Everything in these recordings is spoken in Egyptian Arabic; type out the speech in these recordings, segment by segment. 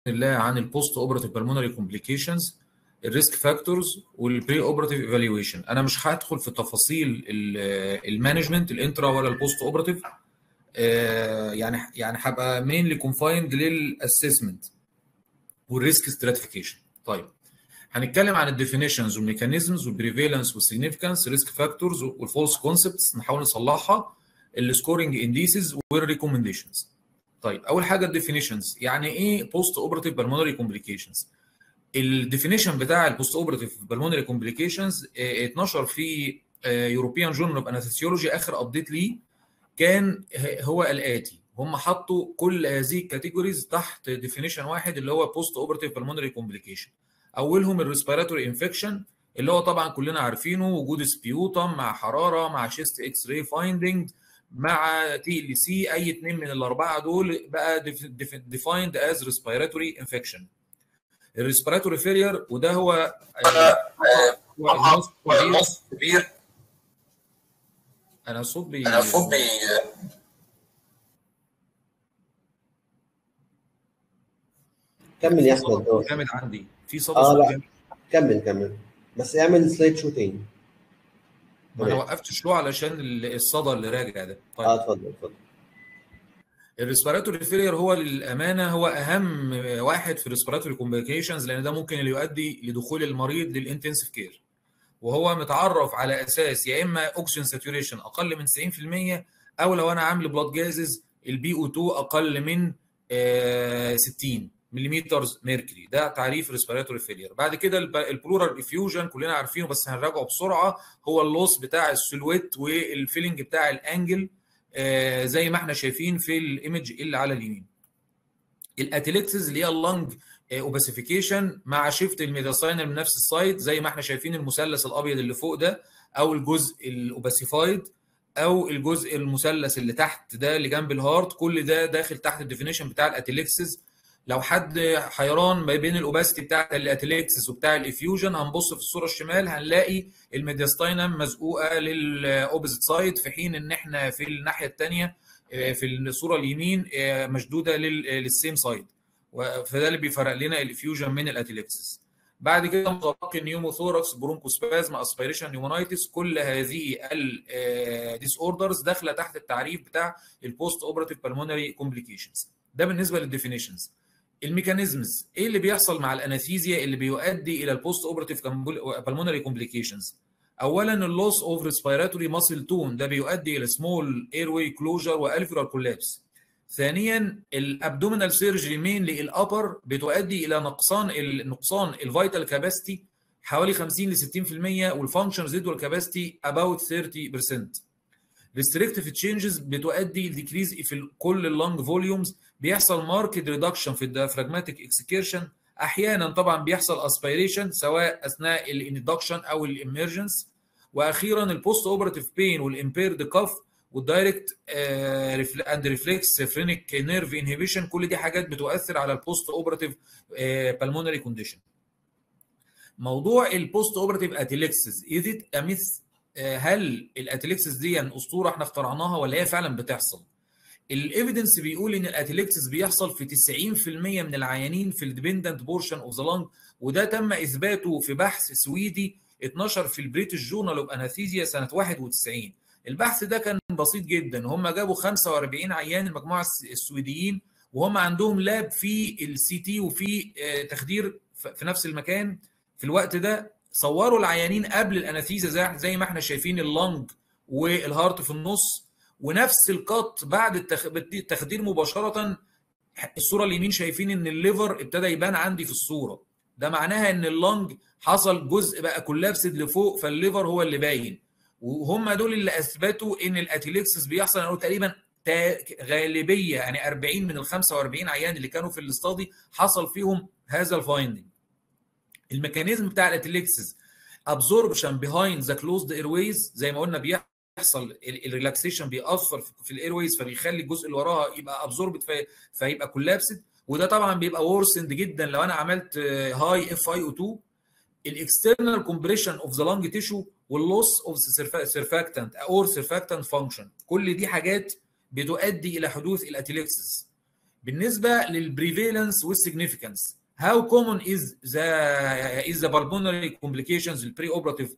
الله عن البوست اوبراتيف بالمونري كومبليكيشنز الريسك فاكتورز والبري اوبراتيف ايفالويشن انا مش هدخل في تفاصيل المانجمنت الانترا ولا البوست اوبراتيف يعني يعني هبقى مينلي كونفايند للاسسمنت والريسك ستراتيفيكيشن طيب هنتكلم عن الديفينيشنز والميكانيزمز والبريفالنس والسيجنيفيكانس ريسك فاكتورز والفولس كونسبتس نحاول نصلحها السكورنج انديسز والريكومنديشنز طيب اول حاجه الديفينيشنز يعني ايه بوست اوبراتيف بالمونري كومبليكيشنز الديفينيشن بتاع البوست اوبراتيف بالمونري كومبليكيشنز اتنشر في يوروبيان جورنال اوف انستيولوجي اخر ابديت ليه كان هو الاتي هم حطوا كل هذه الكاتيجوريز تحت ديفينيشن واحد اللي هو بوست اوبراتيف بالمونري كومبليكيشن اولهم الريسبيراتوري انفكشن اللي هو طبعا كلنا عارفينه وجود سبيوتم مع حراره مع شيست اكس راي فايندنج مع تي ال سي اي اثنين من الاربعه دول بقى ديفايند از ريسبيراتوري انفكشن الريسبيراتوري فيلير وده هو نص كبير انا الصوت بي انا الصوت بي كمل يا احمد دور. جامد عندي في صدى اه صوت لا جامد كمل كمل بس اعمل سلايد شو تاني ما انا وقفت شو علشان الصدى اللي راجع ده طيب اه اتفضل اتفضل الريسبيراتوري فيلير هو للامانه هو اهم واحد في الريسبيراتوري كومبليكيشنز لان ده ممكن اللي يؤدي لدخول المريض للانتنسيف كير وهو متعرف على اساس يا اما اوكسجين ساتوريشن اقل من 90% او لو انا عامل بلاد جازز البي او 2 اقل من آه، 60 ملم ميركوري ده تعريف ريسبيراتوري فيلير بعد كده البلورال افيوجن كلنا عارفينه بس هنراجعه بسرعه هو اللوس بتاع السلويت والفيلنج بتاع الانجل آه، زي ما احنا شايفين في الايمج اللي على اليمين الاتليكسز اللي هي اللنج اوباسيفيكيشن مع شيفت الميداساينر من نفس السايد زي ما احنا شايفين المثلث الابيض اللي فوق ده او الجزء الاوباسيفايد او الجزء المثلث اللي تحت ده اللي جنب الهارت كل ده داخل تحت الديفينيشن بتاع الاتليكسز لو حد حيران ما بين الاوباستي بتاع الاتليكسس وبتاع الافيوجن هنبص في الصوره الشمال هنلاقي الميدياستاينم مزقوقه للاوبزيت سايد في حين ان احنا في الناحيه الثانيه في الصوره اليمين مشدوده للسيم سايد فده اللي بيفرق لنا الافيوجن من الاتليكسس بعد كده متبقي النيوموثوركس برونكوسبازم اسبيريشن نيومونايتس كل هذه الديس اوردرز داخله تحت التعريف بتاع البوست اوبراتيف بالمونري كومبليكيشنز ده بالنسبه للديفينيشنز الميكانيزمز ايه اللي بيحصل مع الانستيزيا اللي بيؤدي الى البوست اوبراتيف بالمونري كومبليكيشنز اولا اللوس اوف ريسبيراتوري ماسل تون ده بيؤدي الى سمول اير واي كلوجر والفيرال كولابس ثانيا الابدومينال سيرجري مينلي الابر بتؤدي الى نقصان النقصان الفيتال كاباسيتي حوالي 50 ل 60% والفانكشن ريزيدوال كاباسيتي اباوت 30% ريستريكتيف تشينجز بتؤدي لديكريز في كل اللونج فوليومز بيحصل ماركت ريدكشن في الديافراجماتيك اكسكيرشن احيانا طبعا بيحصل اسبيريشن سواء اثناء الاندكشن او الامرجنس واخيرا البوست اوبراتيف بين والامبيرد كاف والدايركت اند ريفلكس فرينيك نيرف انهبيشن كل دي حاجات بتؤثر على البوست اوبراتيف بالمونري كونديشن موضوع البوست اوبراتيف اتيليكسز از ات اميث هل الاتيليكسس دي اسطوره احنا اخترعناها ولا هي فعلا بتحصل الايفيدنس بيقول ان الاتيليكسس بيحصل في 90% من العيانين في الديبندنت بورشن اوف ذا لانج وده تم اثباته في بحث سويدي اتنشر في البريتش جورنال اوف اناثيزيا سنه 91 البحث ده كان بسيط جدا هم جابوا 45 عيان المجموعه السويديين وهم عندهم لاب في السي تي وفي تخدير في نفس المكان في الوقت ده صوروا العيانين قبل الاناثيزيا زي ما احنا شايفين اللنج والهارت في النص ونفس القط بعد التخدير مباشره الصوره اليمين شايفين ان الليفر ابتدى يبان عندي في الصوره ده معناها ان اللنج حصل جزء بقى كولابسد لفوق فالليفر هو اللي باين وهم دول اللي اثبتوا ان الاتيليكسس بيحصل أو تقريبا غالبيه يعني 40 من ال 45 عيان اللي كانوا في الاستادي حصل فيهم هذا الفايندنج الميكانيزم بتاع الاتيليكسس ابزوربشن بيهايند ذا كلوزد ايرويز زي ما قلنا بيحصل الريلاكسيشن بيأثر في الايرويز فبيخلي الجزء اللي وراها يبقى ابزوربد فيبقى كولابسد وده طبعا بيبقى وورسند جدا لو انا عملت هاي اف اي او 2 الاكسترنال كومبريشن اوف ذا لانج تيشو واللوس اوف سيرفاكتنت اور سيرفاكتنت فانكشن كل دي حاجات بتؤدي الى حدوث الاتيليكسس بالنسبه للبريفالنس والسيجنيفيكانس هاو كومون از ذا از ذا بالمونري كومبليكيشنز البري اوبراتيف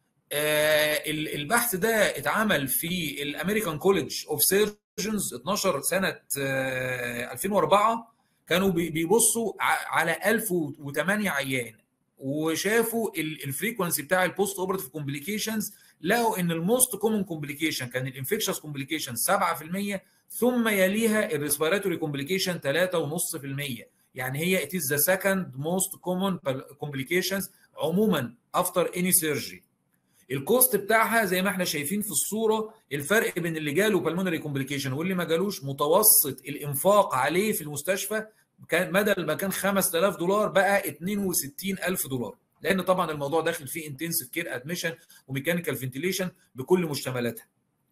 البحث ده اتعمل في الامريكان كوليدج اوف سيرجنز 12 سنه آه، 2004 كانوا بي- بيبصوا ع- على 1008 عيان وشافوا الفريكونسي بتاع البوست اوبراتيف كومبليكيشنز لقوا ان الموست كومن كومبليكيشن كان الانفكشس كومبليكيشن 7% ثم يليها الريسبيراتوري كومبليكيشن 3.5% يعني هي it is the second most common complications عموما after any surgery الكوست بتاعها زي ما احنا شايفين في الصوره الفرق بين اللي جاله بالمونري كومبليكيشن واللي ما جالوش متوسط الانفاق عليه في المستشفى كان بدل ما كان 5000 دولار بقى 62000 دولار لان طبعا الموضوع داخل فيه انتنسيف كير ادميشن وميكانيكال فنتيليشن بكل مشتملاتها.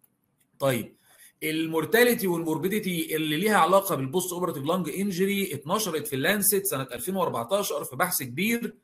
طيب المورتاليتي والموربيديتي اللي ليها علاقه بالبوست اوبراتيف لانج انجري اتنشرت في اللانست سنه 2014 في بحث كبير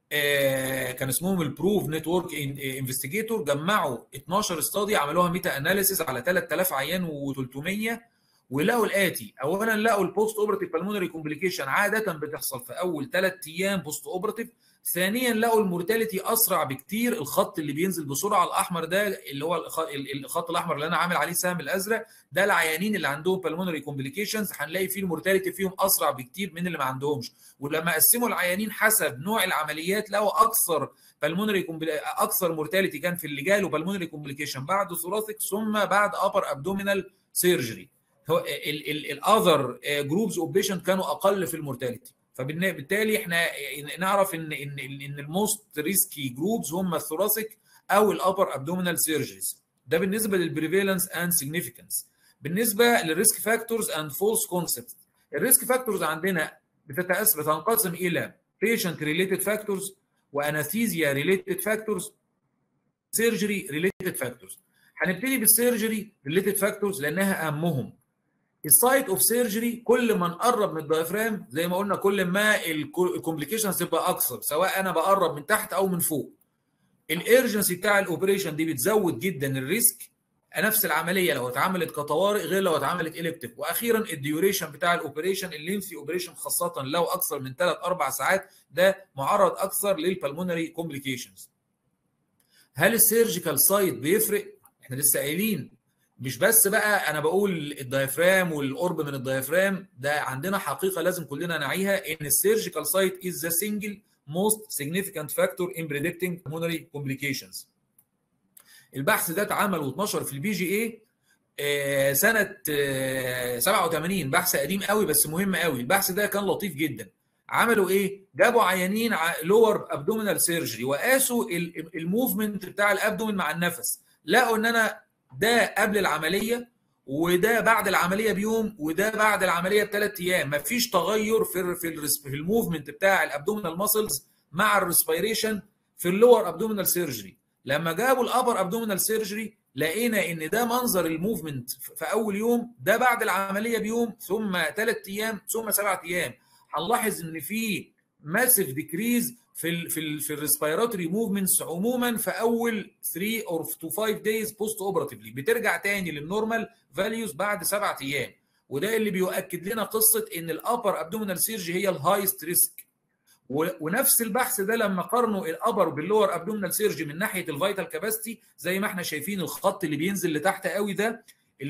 آه، كان اسمهم البروف نتورك انفستيجيتور جمعوا 12 استادي عملوها ميتا اناليسيس على 3000 عيان و300 ولقوا الاتي اولا لقوا البوست اوبراتيف بالمونري كومبليكيشن عاده بتحصل في اول ثلاث ايام بوست اوبراتيف ثانيا لقوا المورتاليتي اسرع بكتير الخط اللي بينزل بسرعه الاحمر ده اللي هو الخ- ال- الخط الاحمر اللي انا عامل عليه سهم الازرق ده العيانين اللي عندهم بالمونري كومبليكيشنز هنلاقي فيه المورتاليتي فيهم اسرع بكتير من اللي ما عندهمش ولما قسموا العيانين حسب نوع العمليات لقوا اكثر بالمونري اكثر مورتاليتي كان في اللي جاله بالمونري كومبليكيشن بعد ثوراسيك ثم بعد ابر ابدومينال سيرجري هو الاذر جروبز اوف بيشنت كانوا اقل في المورتاليتي فبالتالي احنا نعرف ان ان ان الموست ريسكي جروبز هم الثوراسيك او الابر ابدومينال سيرجريز ده بالنسبه للبريفالنس اند سيجنيفيكانس بالنسبه للريسك فاكتورز اند فولس كونسبت الريسك فاكتورز عندنا بتتأس بتنقسم الى patient related factors واناثيزيا related factors سيرجري related factors هنبتدي بالسيرجري related factors لانها اهمهم السايت اوف سيرجري كل ما نقرب من الدايفرام زي ما قلنا كل ما الكومبليكيشنز تبقى اكثر سواء انا بقرب من تحت او من فوق الارجنسي بتاع الاوبريشن دي بتزود جدا الريسك نفس العمليه لو اتعملت كطوارئ غير لو اتعملت الكتيف واخيرا الديوريشن بتاع الاوبريشن اللينثي اوبريشن خاصه لو اكثر من 3 4 ساعات ده معرض اكثر للبلمونري كومبليكيشنز هل السيرجيكال سايت بيفرق احنا لسه قايلين مش بس بقى انا بقول الدايفرام والقرب من الدايفرام ده عندنا حقيقه لازم كلنا نعيها ان السيرجيكال سايت از ذا سنجل most significant factor in predicting pulmonary complications. البحث ده اتعمل واتنشر في البي جي اي سنه آه 87 بحث قديم قوي بس مهم قوي البحث ده كان لطيف جدا عملوا ايه جابوا عيانين لور ابدومينال سيرجري وقاسوا الموفمنت بتاع الابدومين مع النفس لقوا ان انا ده قبل العمليه وده بعد العمليه بيوم وده بعد العمليه بثلاث ايام مفيش تغير في في في الموفمنت بتاع الابدومينال ماسلز مع الريسبيريشن في اللور ابدومينال سيرجري لما جابوا الابر ابدومينال سيرجري لقينا ان ده منظر الموفمنت في اول يوم ده بعد العمليه بيوم ثم ثلاث ايام ثم سبعة ايام هنلاحظ ان في ماسيف ديكريز في ال في ال في الريسبيراتوري موفمنتس عموما في اول 3 اور تو 5 دايز بوست اوبراتيفلي بترجع تاني للنورمال فاليوز بعد سبعة ايام وده اللي بيؤكد لنا قصه ان الابر ابدومينال سيرجي هي الهايست ريسك ونفس البحث ده لما قارنوا الابر باللور ابدومينال سيرجي من ناحيه الفيتال كاباسيتي زي ما احنا شايفين الخط اللي بينزل لتحت قوي ده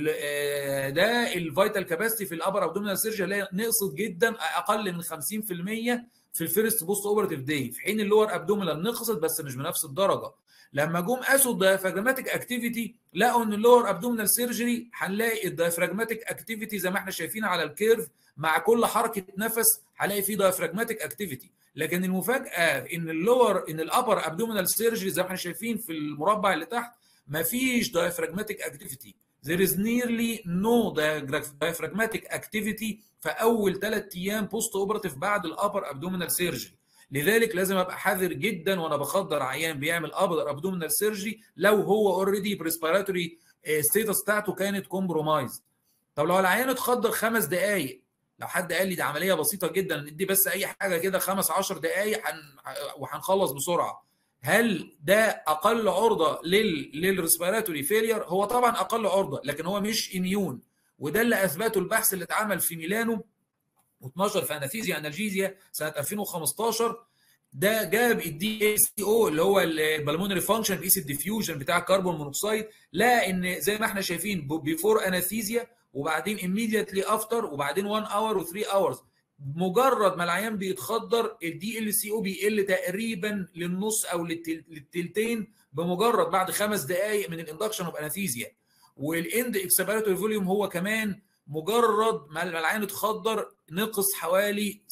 ده الفيتال كاباسيتي في الابر ابدومينال سيرجي اللي نقصت جدا اقل من 50% في الفيرست بوست اوبراتيف داي في حين اللور ابدومينال نقصت بس مش بنفس الدرجه لما جم قاسوا الدايفراجماتيك اكتيفيتي لقوا ان اللور ابدومينال سيرجري هنلاقي الدايفراجماتيك اكتيفيتي زي ما احنا شايفين على الكيرف مع كل حركه نفس هلاقي فيه دايفراجماتيك اكتيفيتي لكن المفاجاه ان اللور ان الابر ابدومينال سيرجري زي ما احنا شايفين في المربع اللي تحت مفيش دايفراجماتيك اكتيفيتي there is nearly no diaphragmatic activity في اول ثلاث ايام بوست اوبراتيف بعد الابر ابدومينال سيرجري لذلك لازم ابقى حذر جدا وانا بخدر عيان بيعمل ابر ابدومينال سيرجري لو هو اوريدي بريسبيراتوري ستيتس بتاعته كانت كومبرومايز طب لو العيان اتخدر خمس دقائق لو حد قال لي دي عمليه بسيطه جدا ندي بس اي حاجه كده خمس 10 دقائق وهنخلص بسرعه هل ده اقل عرضه لل للريسبيراتوري فيلير هو طبعا اقل عرضه لكن هو مش اميون وده اللي اثبته البحث اللي اتعمل في ميلانو و12 في اناثيزيا انالجيزيا سنه 2015 ده جاب الدي اي سي او اللي هو البلمونري فانكشن بيقيس الديفيوجن بتاع الكربون مونوكسيد لا ان زي ما احنا شايفين بيفور اناثيزيا وبعدين immediately افتر وبعدين 1 اور و3 اورز مجرد ما العيان بيتخدر الدي ال سي او بيقل تقريبا للنص او للتلتين بمجرد بعد خمس دقائق من الاندكشن اوف اناثيزيا والاند اكسبيراتوري فوليوم هو كمان مجرد ما العيان اتخدر نقص حوالي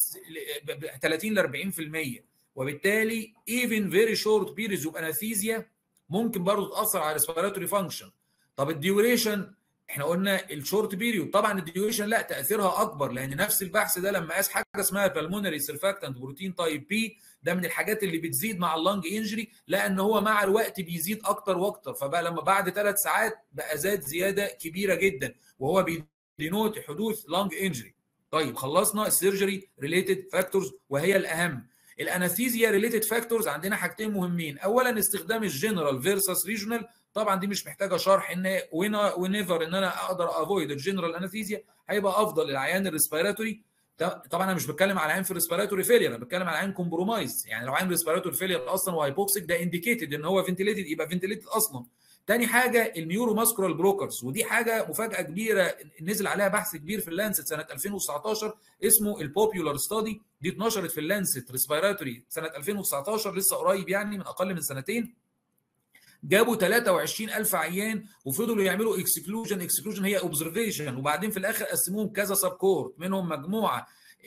30 ل 40% وبالتالي even very short periods of anesthesia ممكن برضه تاثر على respiratory function طب الديوريشن احنا قلنا الشورت بيريود طبعا الديوريشن لا تاثيرها اكبر لان نفس البحث ده لما قاس حاجه اسمها بالمونري سيرفاكتنت بروتين تايب بي ده من الحاجات اللي بتزيد مع اللنج انجري لان هو مع الوقت بيزيد اكتر واكتر فبقى لما بعد ثلاث ساعات بقى زاد زياده كبيره جدا وهو بيدينوت حدوث لنج انجري طيب خلصنا السيرجري ريليتد فاكتورز وهي الاهم الاناثيزيا ريليتد فاكتورز عندنا حاجتين مهمين اولا استخدام الجنرال فيرسس ريجونال طبعا دي مش محتاجه شرح ان ونيفر ان انا اقدر افويد الجنرال اناثيزيا هيبقى افضل العيان الريسبيراتوري طبعا انا مش بتكلم على عين في ريسبيراتوري فيلير انا بتكلم على عين كومبرومايز يعني لو عين ريسبيراتوري فيلير اصلا وهايبوكسيك ده انديكيتد ان هو فنتليتد يبقى فنتليتد اصلا تاني حاجه النيورو ماسكولار بلوكرز ودي حاجه مفاجاه كبيره نزل عليها بحث كبير في اللانست سنه 2019 اسمه البوبيولار ستادي دي اتنشرت في اللانست ريسبيراتوري سنه 2019 لسه قريب يعني من اقل من سنتين جابوا 23000 عيان وفضلوا يعملوا اكسكلوجن اكسكلوجن هي اوبزرفيشن وبعدين في الاخر قسموهم كذا سب كورت منهم مجموعه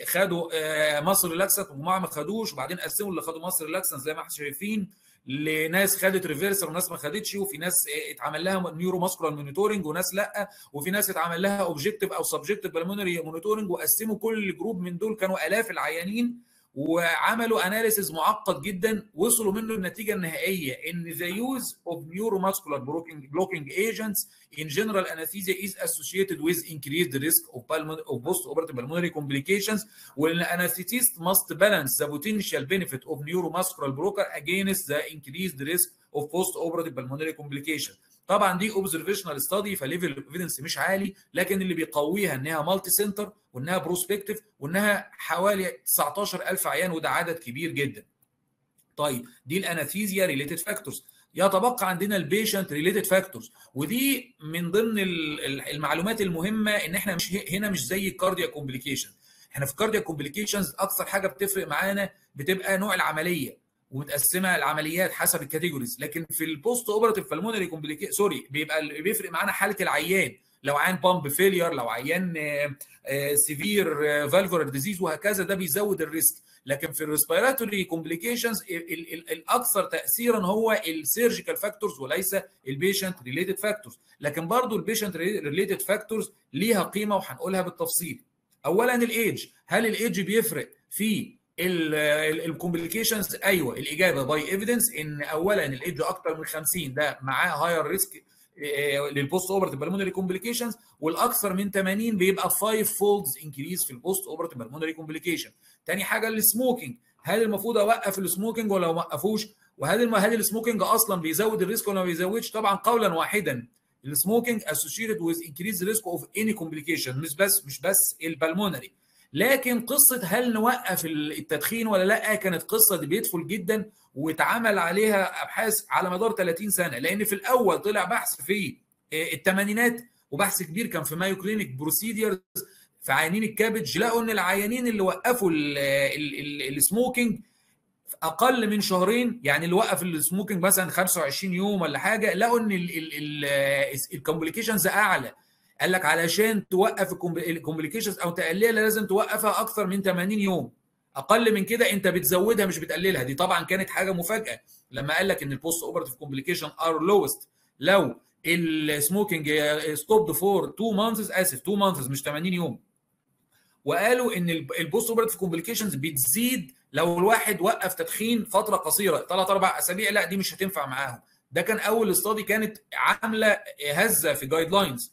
خدوا مصر ريلاكسنت ومجموعه ما خدوش وبعدين قسموا اللي خدوا مصر ريلاكسنت زي ما احنا شايفين لناس خدت ريفيرسر وناس ما خدتش وفي ناس اتعمل لها نيورو ماسكولار مونيتورنج وناس لا وفي ناس اتعمل لها اوبجكتيف او سبجكتيف بالمونري مونيتورنج وقسموا كل جروب من دول كانوا الاف العيانين وعملوا اناليسيز معقد جدا وصلوا منه النتيجه النهائيه ان the use of neuromuscular blocking blocking agents in general anesthesia is associated with increased risk of, of post-operative pulmonary complications when the anesthetist must balance the potential benefit of neuromuscular blocker against the increased risk of post-operative pulmonary complications طبعا دي اوبزرفيشنال ستادي فليفل ايفيدنس مش عالي لكن اللي بيقويها انها مالتي سنتر وانها بروسبكتيف وانها حوالي 19000 عيان وده عدد كبير جدا. طيب دي الاناثيزيا ريليتد فاكتورز يتبقى عندنا البيشنت ريليتد فاكتورز ودي من ضمن المعلومات المهمه ان احنا مش هنا مش زي الكارديا كومبليكيشن احنا في الكارديا كومبليكيشنز اكثر حاجه بتفرق معانا بتبقى نوع العمليه ومتقسمه العمليات حسب الكاتيجوريز لكن في البوست اوبراتيف بالمونري كومبليكيشن سوري بيبقى اللي بيفرق معانا حاله العيان لو عيان بامب فيلير لو عيان سيفير فالفولار ديزيز وهكذا ده بيزود الريسك لكن في الريسبيراتوري كومبليكيشنز الاكثر تاثيرا هو السيرجيكال فاكتورز وليس البيشنت ريليتد فاكتورز لكن برضو البيشنت ريليتد فاكتورز ليها قيمه وهنقولها بالتفصيل اولا الايدج هل الايدج بيفرق في الكومبليكيشنز ايوه الاجابه باي ايفيدنس ان اولا الايدج اكتر من 50 ده معاه هاير ريسك للبوست اوبرتيف بالمونري كومبليكيشنز والاكثر من 80 بيبقى 5 فولدز انكريز في البوست اوبرتيف بالمونري كومبليكيشن تاني حاجه السموكينج هل المفروض اوقف السموكينج ولا ما اوقفوش وهل هل السموكينج اصلا بيزود الريسك ولا ما بيزودش طبعا قولا واحدا السموكينج associated with increased risk of any complication مش بس مش بس البلمونري لكن قصه هل نوقف التدخين ولا لا كانت قصه دي بيدفل جدا واتعمل عليها ابحاث على مدار 30 سنه لان في الاول طلع بحث في الثمانينات وبحث كبير كان في مايو كلينيك بروسيديرز في عيانين الكابج لقوا ان العيانين اللي وقفوا السموكينج اقل من شهرين يعني اللي وقف السموكينج مثلا 25 يوم ولا حاجه لقوا ان الكومبليكيشنز اعلى قال لك علشان توقف الكومبليكيشنز او تقللها لازم توقفها اكثر من 80 يوم اقل من كده انت بتزودها مش بتقللها دي طبعا كانت حاجه مفاجاه لما قال لك ان البوست اوبرتيف كومبليكيشن ار لوست لو السموكينج ستوبد فور 2 مانثز اسف 2 مانثز مش 80 يوم وقالوا ان البوست اوبرتيف كومبليكيشنز بتزيد لو الواحد وقف تدخين فتره قصيره ثلاث اربع اسابيع لا دي مش هتنفع معاهم ده كان اول استادي كانت عامله هزه في جايد لاينز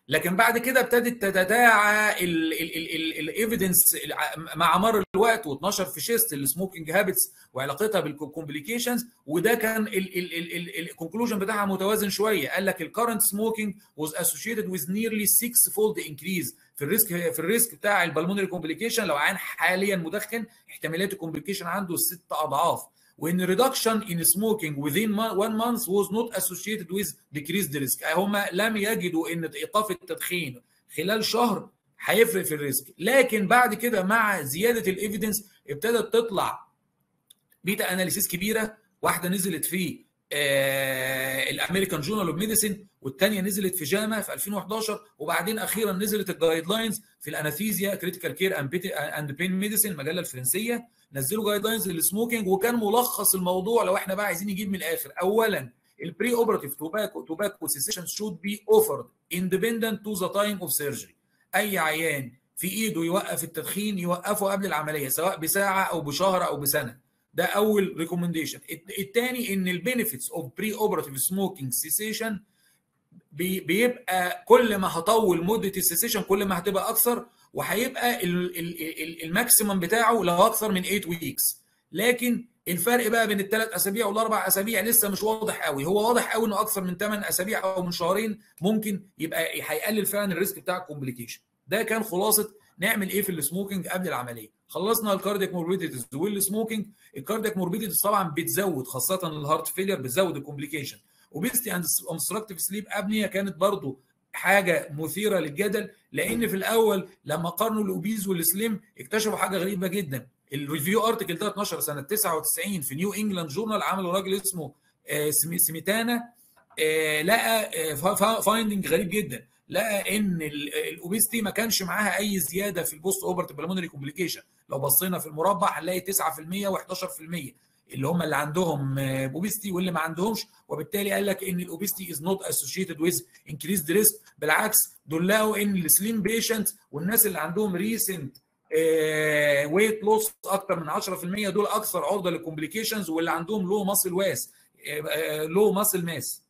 لكن بعد كده ابتدت تتداعى الايفيدنس مع مر الوقت و12 في شيست السموكينج هابتس وعلاقتها بالكومبليكيشنز وده كان الكونكلوجن بتاعها متوازن شويه قال لك الكرنت سموكينج was associated with nearly six fold increase في الريسك في الريسك بتاع البلمونري كومبليكيشن لو عين حاليا مدخن احتماليه الكومبليكيشن عنده ست اضعاف وان reduction in smoking within one month was not associated with decreased risk هم لم يجدوا ان ايقاف التدخين خلال شهر هيفرق في الريسك لكن بعد كده مع زياده الايفيدنس ابتدت تطلع بيتا اناليسيس كبيره واحده نزلت في آه الامريكان جورنال اوف ميديسين والثانيه نزلت في جاما في 2011 وبعدين اخيرا نزلت الجايد لاينز في الاناثيزيا كريتيكال كير اند بين ميديسين المجله الفرنسيه نزلوا جايد لاينز للسموكينج وكان ملخص الموضوع لو احنا بقى عايزين نجيب من الاخر اولا البري اوبراتيف توباكو توباكو سيسيشن شود بي اوفرد اندبندنت تو ذا تايم اوف سيرجري اي عيان في ايده يوقف التدخين يوقفه قبل العمليه سواء بساعه او بشهر او بسنه ده اول ريكومنديشن الثاني ان البينيفيتس اوف بري اوبراتيف سموكينج سيسيشن بيبقى كل ما هطول مده السيسيشن كل ما هتبقى اكثر وهيبقى الماكسيمم بتاعه لو اكثر من 8 ويكس لكن الفرق بقى بين الثلاث اسابيع والاربع اسابيع لسه مش واضح قوي هو واضح قوي انه اكثر من 8 اسابيع او من شهرين ممكن يبقى هيقلل فعلا الريسك بتاع الكومبليكيشن ده كان خلاصه نعمل ايه في السموكينج قبل العمليه خلصنا الكاردياك موربيديتيز والسموكينج الكاردياك موربيديتيز طبعا بتزود خاصه الهارت فيلير بتزود الكومبليكيشن وبيستي اند اوبستراكتيف سليب ابنيا كانت برضو حاجه مثيره للجدل لان في الاول لما قارنوا الاوبيز والسليم اكتشفوا حاجه غريبه جدا الريفيو ارتكل ده 12 سنه 99 في نيو انجلاند جورنال عملوا راجل اسمه سميتانا لقى فايندنج غريب جدا لقى ان الاوبيستي ما كانش معاها اي زياده في البوست اوبرت بالمونري كومبليكيشن لو بصينا في المربع هنلاقي 9% و11% اللي هم اللي عندهم اوبيستي واللي ما عندهمش وبالتالي قال لك ان الاوبيستي از نوت اسوشيتد ويز انكريزد ريسك بالعكس دول لقوا ان السليم بيشنت والناس اللي عندهم ريسنت ويت لوس اكتر من 10% دول اكثر عرضه للكومبليكيشنز واللي عندهم لو ماسل واس لو ماسل ماس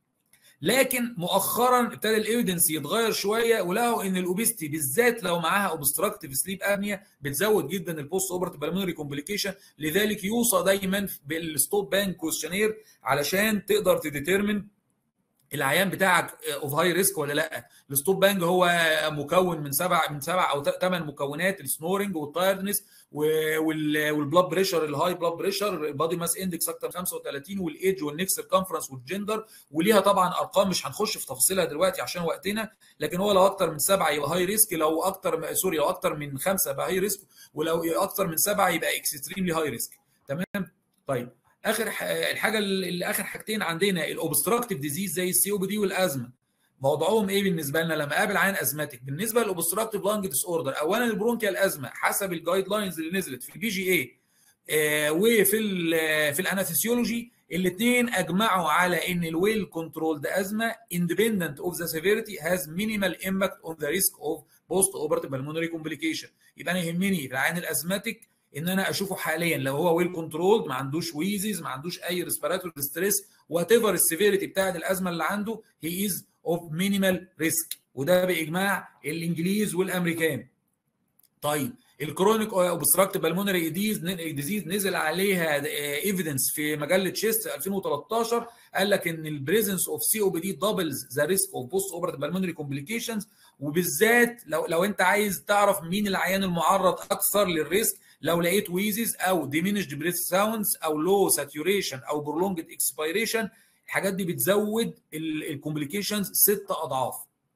لكن مؤخرا ابتدى الايفيدنس يتغير شويه ولقوا ان الاوبستي بالذات لو معاها اوبستراكتيف سليب ابنيا بتزود جدا البوست اوبرت بالمونري كومبليكيشن لذلك يوصى دايما بالستوب بانك كويشنير علشان تقدر تديترمن العيان بتاعك اوف هاي ريسك ولا لا الستوب بانج هو مكون من سبع من سبع او ثمان مكونات السنورنج والتايردنس والبلاد بريشر الهاي بلاد بريشر البادي ماس اندكس اكتر 35 والايدج والنكس سيركمفرنس والجندر وليها طبعا ارقام مش هنخش في تفاصيلها دلوقتي عشان وقتنا لكن هو لو اكتر من سبعه يبقى هاي ريسك لو اكتر سوري لو اكتر من خمسه يبقى هاي ريسك ولو اكتر من سبعه يبقى اكستريملي هاي ريسك تمام طيب اخر الحاجه اللي اخر حاجتين عندنا الاوبستراكتيف ديزيز زي السي او بي دي والازمه موضوعهم ايه بالنسبه لنا لما قابل عين ازماتيك بالنسبه للاوبستراكتيف لانج ديس اوردر اولا البرونكيال ازمه حسب الجايد لاينز اللي نزلت في البي جي اي آه وفي ال في الاناثيسيولوجي الاثنين اجمعوا على ان الويل كنترولد ازمه independent of the severity has minimal impact on the risk of post operative pulmonary complication يبقى انا يهمني في العين الازماتيك ان انا اشوفه حاليا لو هو ويل كنترولد ما عندوش ويزيز ما عندوش اي ريسبيراتوري ستريس وات ايفر السيفيريتي بتاعت الازمه اللي عنده هي از اوف مينيمال ريسك وده باجماع الانجليز والامريكان طيب الكرونيك اوبستراكتيف بالمونري ديزيز نزل عليها ايفيدنس في مجله تشيست 2013 قال لك ان البريزنس اوف سي او بي دي دبلز ذا ريسك اوف بوست اوبرتيف بالمونري كومبليكيشنز وبالذات لو لو انت عايز تعرف مين العيان المعرض اكثر للريسك لو لقيت ويزز او diminished breath sounds او low saturation او prolonged expiration الحاجات دي بتزود الكومبليكيشنز ست اضعاف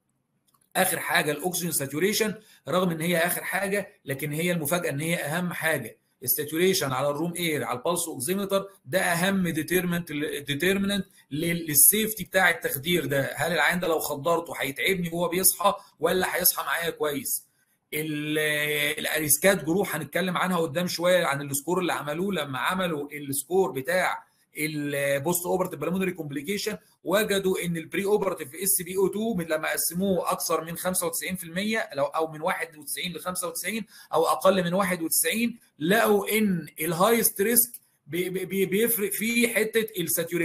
اخر حاجه الاكسجين ساتوريشن رغم ان هي اخر حاجه لكن هي المفاجاه ان هي اهم حاجه الساتوريشن على الروم اير على البلس اوكسيمتر ده اهم ديترمنت ديترميننت للسيفتي بتاع التخدير ده هل العيان ده لو خدرته هيتعبني وهو بيصحى ولا هيصحى معايا كويس الاريسكات جروح هنتكلم عنها قدام شويه عن السكور اللي عملوه لما عملوا السكور بتاع البوست اوبرتيف بالمونري كومبليكيشن وجدوا ان البري اوبرتيف اس بي او 2 لما قسموه اكثر من 95% لو او من 91 ل 95 او اقل من 91 لقوا ان الهايست ريسك بيفرق في حته الساتوريشن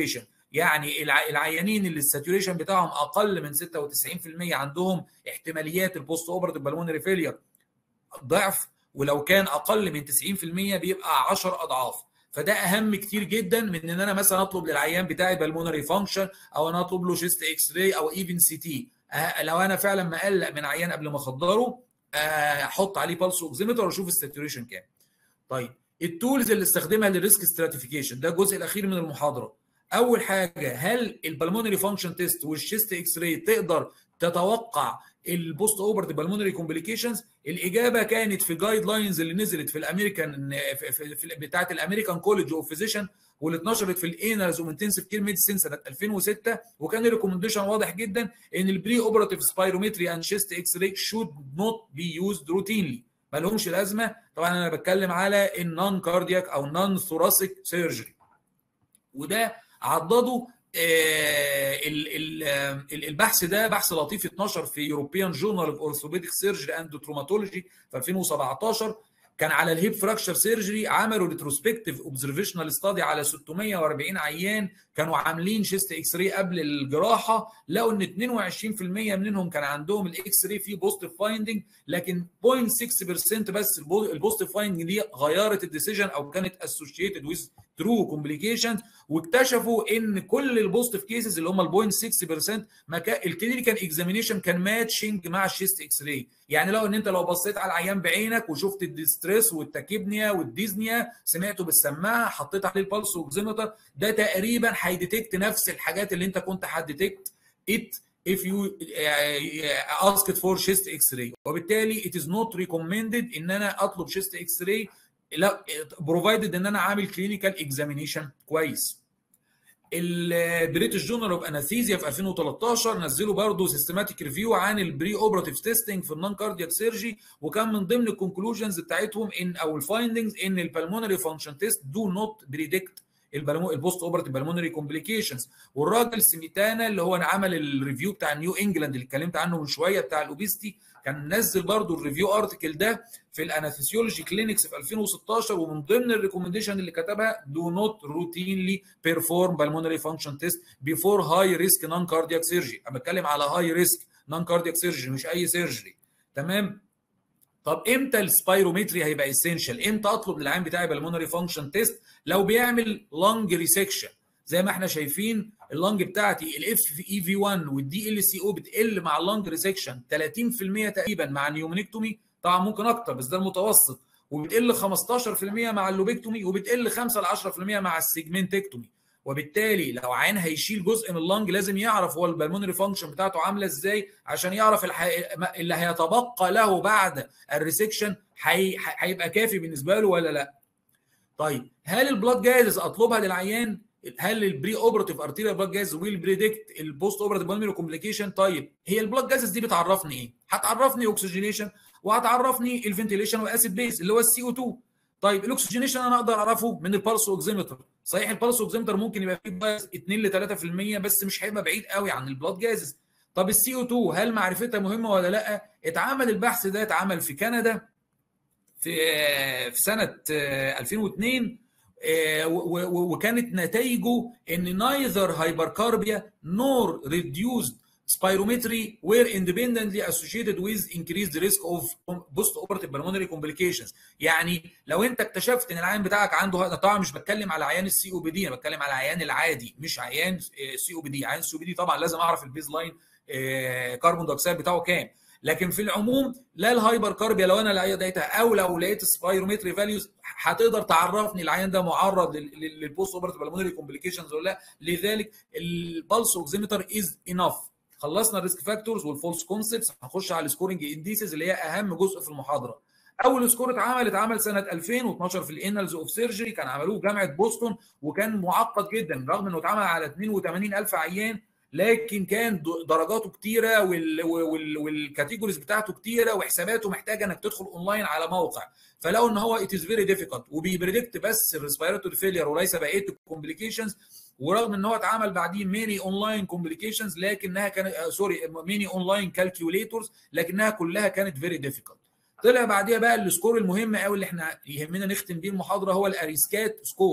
يعني العيانين اللي الساتوريشن بتاعهم اقل من 96% عندهم احتماليات البوست اوبرتيف بالمونري فيلير ضعف ولو كان اقل من 90% بيبقى 10 اضعاف فده اهم كتير جدا من ان انا مثلا اطلب للعيان بتاعي بالمونري فانكشن او انا اطلب له شيست اكس راي او ايفن سي تي لو انا فعلا مقلق من عيان قبل ما اخدره احط عليه بالس اوكسيمتر واشوف الساتوريشن كام طيب التولز اللي استخدمها للريسك ستراتيفيكيشن ده الجزء الاخير من المحاضره اول حاجه هل البلمونري فانكشن تيست والشيست اكس راي تقدر تتوقع البوست اوبرت بالمونري كومبليكيشنز الاجابه كانت في جايد لاينز اللي نزلت في الامريكان في, في, في بتاعه الامريكان كولج اوف فيزيشن واللي اتنشرت في الانالز ومنتنسيف كير ميديسين سنه 2006 وكان الريكومنديشن واضح جدا ان البري اوبراتيف سبايرومتري اند شيست اكس راي شود نوت بي يوزد روتينلي ما لهمش لازمه طبعا انا بتكلم على النون كاردياك او نون ثوراسيك سيرجري وده عضده آه البحث ده بحث لطيف اتنشر في يوروبيان جورنال اوف اورثوبيديك سيرجري اند تروماتولوجي في 2017 كان على الهيب فراكشر سيرجري عملوا ريتروسبكتيف اوبزرفيشنال ستادي على 640 عيان كانوا عاملين شيست اكس راي قبل الجراحه لقوا ان 22% منهم كان عندهم الاكس راي فيه بوزيتيف فايندنج لكن 0.6% بس البوزيتيف فايندنج دي غيرت الديسيجن او كانت اسوشيتد ويز ترو كومبليكيشن واكتشفوا ان كل البوزيتيف كيسز اللي هم ال 0.6% الكلينيكال اكزامينيشن كان ماتشنج مع الشيست اكس راي يعني لو ان انت لو بصيت على العيان بعينك وشفت الديستريس والتاكيبنيا والديزنيا سمعته بالسماعه حطيت عليه البلس اوكسيمتر ده تقريبا هيديتكت نفس الحاجات اللي انت كنت هتديتكت ات if you asked for chest x-ray وبالتالي it is not recommended ان انا اطلب chest x-ray لا بروفايدد ان انا عامل كلينيكال اكزامينيشن كويس البريتش جورنال اوف اناثيزيا في 2013 نزلوا برضه سيستماتيك ريفيو عن البري اوبراتيف تيستنج في النون كاردياك سيرجي وكان من ضمن الكونكلوجنز بتاعتهم ان او الفايندنجز ان البلمونري فانكشن تيست دو نوت بريدكت البوست اوبراتيف بالمونري كومبليكيشنز والراجل سميتانا اللي هو عمل الريفيو بتاع نيو انجلاند اللي اتكلمت عنه من شويه بتاع الاوبيستي كان نزل برضو الريفيو ارتكل ده في الاناثيسيولوجي كلينكس في 2016 ومن ضمن الريكومنديشن اللي كتبها دو نوت روتينلي بيرفورم بالمونري فانكشن تيست بيفور هاي ريسك نون كاردياك سيرجري انا بتكلم على هاي ريسك نون كاردياك سيرجري مش اي سيرجري تمام طب امتى السبايرومتري هيبقى اسينشال امتى اطلب للعين بتاعي بالمونري فانكشن تيست لو بيعمل لونج ريسكشن زي ما احنا شايفين اللونج بتاعتي الاف اي في 1 والدي ال سي او بتقل مع اللونج ريسكشن 30% تقريبا مع النيومونيكتومي طبعا ممكن اكتر بس ده المتوسط وبتقل 15% مع اللوبيكتومي وبتقل 5 ل 10% مع السيجمنتكتومي وبالتالي لو عين هيشيل جزء من اللنج لازم يعرف هو البلمونري فانكشن بتاعته عامله ازاي عشان يعرف اللي هيتبقى له بعد الريسكشن هيبقى كافي بالنسبه له ولا لا طيب هل البلاد جازز اطلبها للعيان هل البري اوبراتيف ارتيريال بلاد جاز ويل بريدكت البوست اوبراتيف بالمونري كومبليكيشن طيب هي البلاد جازز دي بتعرفني ايه هتعرفني اوكسجينيشن وهتعرفني الفنتيليشن والاسيد بيس اللي هو السي او 2 طيب الاكسجينيشن انا اقدر اعرفه من البلس اوكسيمتر صحيح البلس اوكسيمتر ممكن يبقى فيه بايز 2 ل 3% بس مش هيبقى بعيد قوي عن البلاد جازز طب السي او 2 هل معرفتها مهمه ولا لا اتعمل البحث ده اتعمل في كندا في في سنه 2002 وكانت نتائجه ان نايذر هايبركاربيا نور ريديوزد spirometry were independently associated with increased risk of post-operative pulmonary complications يعني لو انت اكتشفت ان العيان بتاعك عنده هذا طبعا مش بتكلم على عيان السي او بي دي انا بتكلم على العيان العادي مش عيان سي او بي دي عيان السي او بي دي طبعا لازم اعرف البيز لاين كربون دايوكسيد بتاعه كام لكن في العموم لا الهايبر كاربيا لو انا لقيتها او لو لقيت السبايرومتري فاليوز هتقدر تعرفني العيان ده معرض للبوست اوبرتيف بالمونري كومبليكيشنز ولا لا لذلك البلس اوكسيمتر از انف خلصنا الريسك فاكتورز والفولس كونسبتس هنخش على السكورنج انديسز اللي هي اهم جزء في المحاضره اول سكور اتعمل اتعمل سنه 2012 في الانالز اوف سيرجري كان عملوه في جامعه بوسطن وكان معقد جدا رغم انه اتعمل على 82000 عيان لكن كان درجاته كتيره وال وال والكاتيجوريز بتاعته كتيره وحساباته محتاجه انك تدخل اونلاين على موقع فلقوا ان هو ات از فيري ديفيكولت وبيبريدكت بس الريسبيراتوري فيلير وليس بقيه الكومبليكيشنز ورغم ان هو اتعمل بعديه ميني اونلاين كومبليكيشنز لكنها كانت سوري ميني اونلاين كالكيوليتورز لكنها كلها كانت فيري ديفيكولت طلع بعديها بقى السكور المهم قوي اللي احنا يهمنا نختم بيه المحاضره هو الاريسكات سكور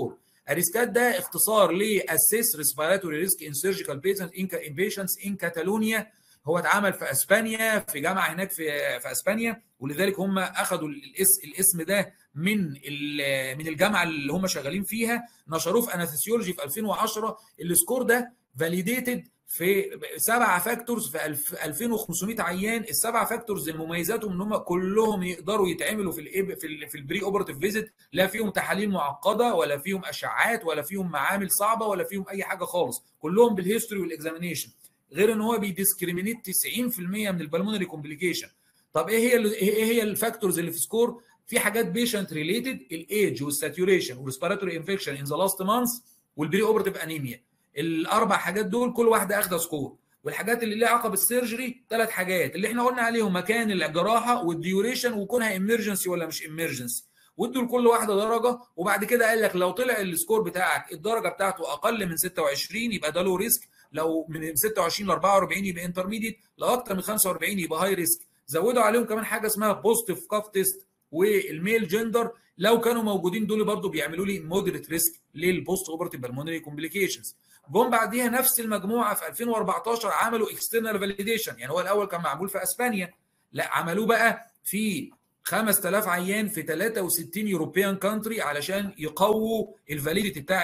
اريسكات ده اختصار لاسيس ريسبيراتوري ريسك ان سيرجيكال بيشنتس ان كاتالونيا هو اتعمل في اسبانيا في جامعه هناك في في اسبانيا ولذلك هم اخذوا الاس الاسم ده من من الجامعه اللي هم شغالين فيها نشروه في اناثيسيولوجي في 2010 السكور ده فاليديتد في سبعة فاكتورز في 2500 عيان السبعة فاكتورز مميزاتهم ان هم كلهم يقدروا يتعملوا في الايه في, في البري اوبرتيف فيزيت لا فيهم تحاليل معقده ولا فيهم اشعاعات ولا فيهم معامل صعبه ولا فيهم اي حاجه خالص كلهم بالهيستوري والاكزامينيشن غير ان هو بيديسكريمينيت 90% من البلمونري كومبليكيشن طب ايه هي ايه هي الفاكتورز اللي في سكور في حاجات بيشنت ريليتد الايج والساتوريشن والريسبيراتوري انفكشن ان ذا لاست مانث والبري اوبرتيف انيميا الاربع حاجات دول كل واحده اخده سكور والحاجات اللي ليها علاقه بالسيرجري ثلاث حاجات اللي احنا قلنا عليهم مكان الجراحه والديوريشن وكونها امرجنسي ولا مش امرجنسي وادوا لكل واحده درجه وبعد كده قال لك لو طلع السكور بتاعك الدرجه بتاعته اقل من 26 يبقى ده له ريسك لو من 26 ل 44 يبقى انترميديت لو اكتر من 45 يبقى هاي ريسك زودوا عليهم كمان حاجه اسمها بوزيتيف كاف تيست والميل جندر لو كانوا موجودين دول برضو بيعملوا لي مودريت ريسك للبوست اوبرتيف بالمونري كومبليكيشنز جم بعديها نفس المجموعه في 2014 عملوا اكسترنال فاليديشن يعني هو الاول كان معمول في اسبانيا لا عملوه بقى في 5000 عيان في 63 يوروبيان كانتري علشان يقووا الفاليديتي بتاع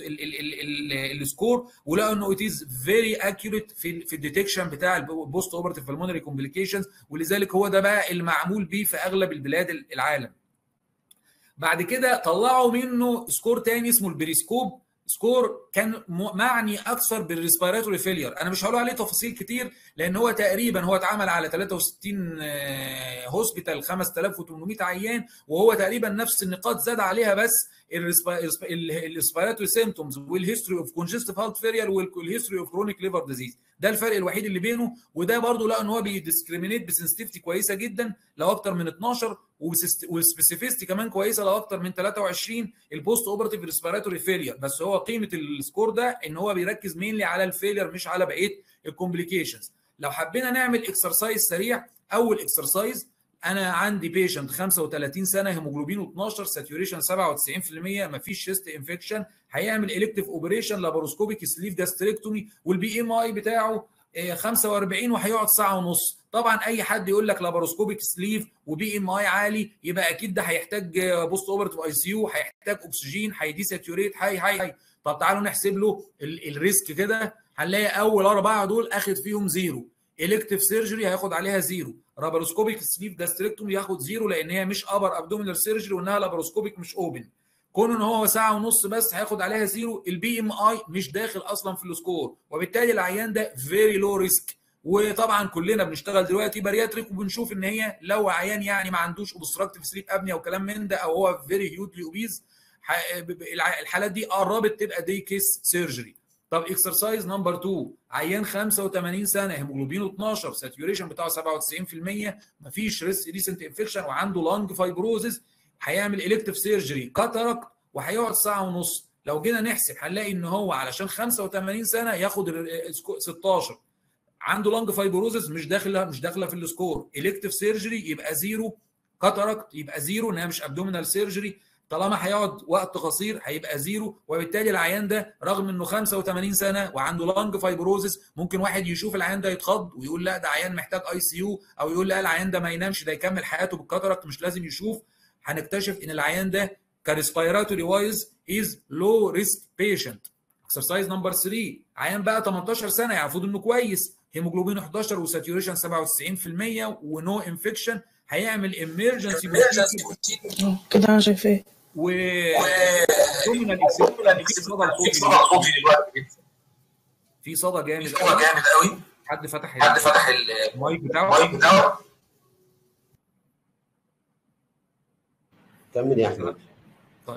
السكور ولقوا انه اتيز فيري اكيوريت في في الديتكشن بتاع البوست اوبرتيف بالمونري كومبليكيشنز ولذلك هو ده بقى المعمول بيه في اغلب البلاد العالم. بعد كده طلعوا منه سكور تاني اسمه البريسكوب سكور كان معني اكثر بالريسبيراتوري فيلير انا مش هقول عليه تفاصيل كتير لان هو تقريبا هو اتعمل على 63 هوسبيتال 5800 عيان وهو تقريبا نفس النقاط زاد عليها بس الريسبيراتوري سيمتومز والهيستوري اوف كونجستيف هارت فيلير والهيستوري اوف كرونيك ليفر ديزيز ده الفرق الوحيد اللي بينه وده برضه لقى ان هو بيديسكريمينيت بسنسيتيفيتي كويسه جدا لو اكتر من 12 والسبيسيفيستي كمان كويسه لو اكتر من 23 البوست اوبرتيف ريسبيراتوري فيلير بس هو قيمه السكور ده ان هو بيركز مينلي على الفيلير مش على بقيه الكومبليكيشنز لو حبينا نعمل اكسرسايز سريع اول اكسرسايز انا عندي بيشنت 35 سنه هيموجلوبين 12 ساتوريشن 97% مفيش شيست انفكشن هيعمل الكتيف اوبريشن لاباروسكوبيك سليف جاستريكتومي والبي ام اي بتاعه 45 وهيقعد ساعه ونص طبعا اي حد يقول لك لاباروسكوبيك سليف وبي ام اي عالي يبقى اكيد ده هيحتاج بوست اوبرتيف اي سي يو هيحتاج اكسجين هيدي ساتوريت هاي هاي هاي طب تعالوا نحسب له الريسك كده هنلاقي اول اربعه دول اخد فيهم زيرو الكتيف سيرجري هياخد عليها زيرو لاباروسكوبيك سليف جاستريكتومي ياخد زيرو لان هي مش ابر ابدومينال سيرجري وانها لاباروسكوبيك مش اوبن كون ان هو ساعه ونص بس هياخد عليها زيرو البي ام اي مش داخل اصلا في السكور وبالتالي العيان ده فيري لو ريسك وطبعا كلنا بنشتغل دلوقتي بارياتريك وبنشوف ان هي لو عيان يعني ما عندوش اوبستراكتيف سليب ابنيا وكلام من ده او هو فيري هيوتلي اوبيز الحالات دي قربت تبقى دي كيس سيرجري طب اكسرسايز نمبر 2 عيان 85 سنه هيموجلوبينه 12 ساتوريشن بتاعه 97% مفيش ريسنت انفكشن وعنده لانج فايبروزز هيعمل الكتيف سيرجري كاتاراكت وهيقعد ساعه ونص لو جينا نحسب هنلاقي ان هو علشان 85 سنه ياخد 16 عنده لانج فايبروزز مش داخله مش داخله في السكور الكتيف سيرجري يبقى زيرو كاتاراكت يبقى زيرو انها مش ابدومينال سيرجري طالما هيقعد وقت قصير هيبقى زيرو وبالتالي العيان ده رغم انه 85 سنه وعنده لانج فايبروزس ممكن واحد يشوف العيان ده يتخض ويقول لا ده عيان محتاج اي سي يو او يقول لا العيان ده ما ينامش ده يكمل حياته بالكاتاراكت مش لازم يشوف هنكتشف ان العيان ده كريسبيراتوري وايز از لو ريسك بيشنت اكسرسايز نمبر 3 عيان بقى 18 سنه يعني المفروض انه كويس هيموجلوبين 11 وساتوريشن 97% ونو انفكشن هيعمل امرجنسي كده انا شايفاه و دومينال في صدى في صدى جامد صدى جامد قوي حد فتح حد فتح المايك بتاعه المايك بتاعه كمل يا احمد طيب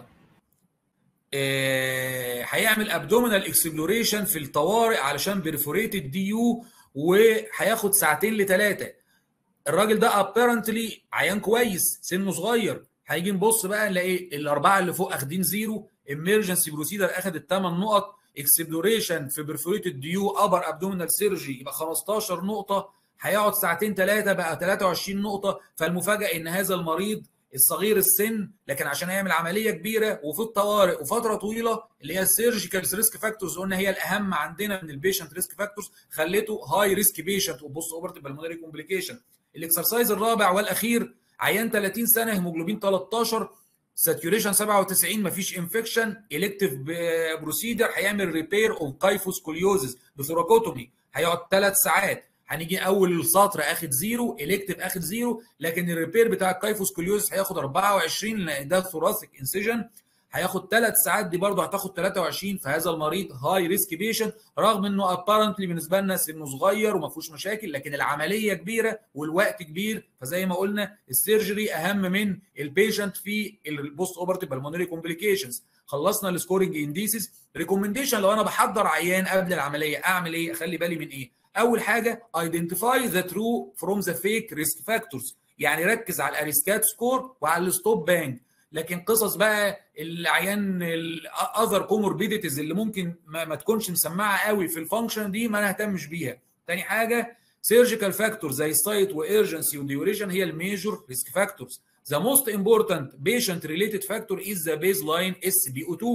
آه، هيعمل ابدومينال اكسبلوريشن في الطوارئ علشان بيرفوريتد دي يو وهياخد ساعتين لثلاثه الراجل ده ابيرنتلي عيان كويس سنه صغير هيجي نبص بقى نلاقي الاربعه اللي فوق اخدين زيرو امرجنسي بروسيدر اخد الثمان نقط اكسبلوريشن في برفوريتد ديو ابر ابدومينال سيرجي يبقى 15 نقطه هيقعد ساعتين ثلاثه بقى 23 نقطه فالمفاجاه ان هذا المريض الصغير السن لكن عشان يعمل عمليه كبيره وفي الطوارئ وفتره طويله اللي هي السيرجيكال ريسك فاكتورز قلنا هي الاهم عندنا من البيشنت ريسك فاكتورز خليته هاي ريسك بيشنت وبص اوبرت بالمونري كومبليكيشن الاكسرسايز الرابع والاخير عيان 30 سنه هيموجلوبين 13 ساتوريشن 97 مفيش انفكشن الكتيف بروسيدر هيعمل ريبير اوف كايفوس كوليوزز بثوراكوتومي هيقعد ثلاث ساعات هنيجي اول السطر اخد زيرو الكتيف اخد زيرو لكن الريبير بتاع الكايفوس كوليوزز هياخد 24 لان ده ثوراسيك انسيجن هياخد ثلاث ساعات دي برضه هتاخد 23 فهذا المريض هاي ريسك بيشنت رغم انه ابارنتلي بالنسبه لنا سنه صغير وما فيهوش مشاكل لكن العمليه كبيره والوقت كبير فزي ما قلنا السيرجري اهم من البيشنت في البوست اوبرتيف بالمونري كومبليكيشنز خلصنا السكورنج انديسيس ريكومنديشن لو انا بحضر عيان قبل العمليه اعمل ايه اخلي بالي من ايه اول حاجه ايدنتيفاي ذا ترو فروم ذا فيك ريسك فاكتورز يعني ركز على الاريسكات سكور وعلى الستوب بانج لكن قصص بقى العيان الاذر كوموربيديتيز اللي ممكن ما, ما تكونش مسمعه قوي في الفانكشن دي ما نهتمش بيها تاني حاجه سيرجيكال فاكتور زي السايت وايرجنسي وديوريشن هي الميجور ريسك فاكتورز The most important patient related factor is the baseline SBO2.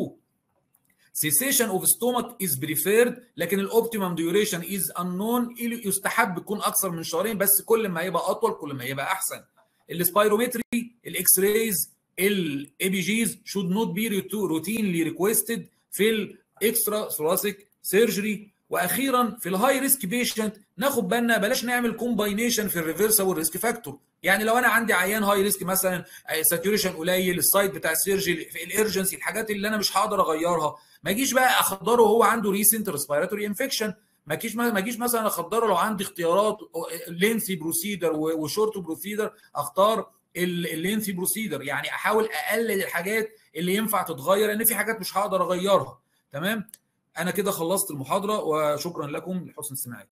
Cessation of stomach is preferred لكن الاوبتيمم duration is unknown يستحب يكون اكثر من شهرين بس كل ما يبقى اطول كل ما يبقى احسن. السبايرومتري الاكس رايز الاي بي جيز should not be routinely requested في الاكسترا ثوراسيك سيرجري واخيرا في الهاي ريسك بيشنت ناخد بالنا بلاش نعمل كومباينيشن في الريفرسبل ريسك فاكتور يعني لو انا عندي عيان هاي ريسك مثلا ساتوريشن قليل السايت بتاع السيرجري في الارجنسي الحاجات اللي انا مش هقدر اغيرها ما اجيش بقى اخدره وهو عنده ريسنت ريسبيراتوري انفكشن ما اجيش ما اجيش مثلا اخدره لو عندي اختيارات لينسي بروسيدر وشورت بروسيدر اختار اللينسي بروسيدر يعني احاول اقلل الحاجات اللي ينفع تتغير لان في حاجات مش هقدر اغيرها تمام انا كده خلصت المحاضره وشكرا لكم لحسن استماعكم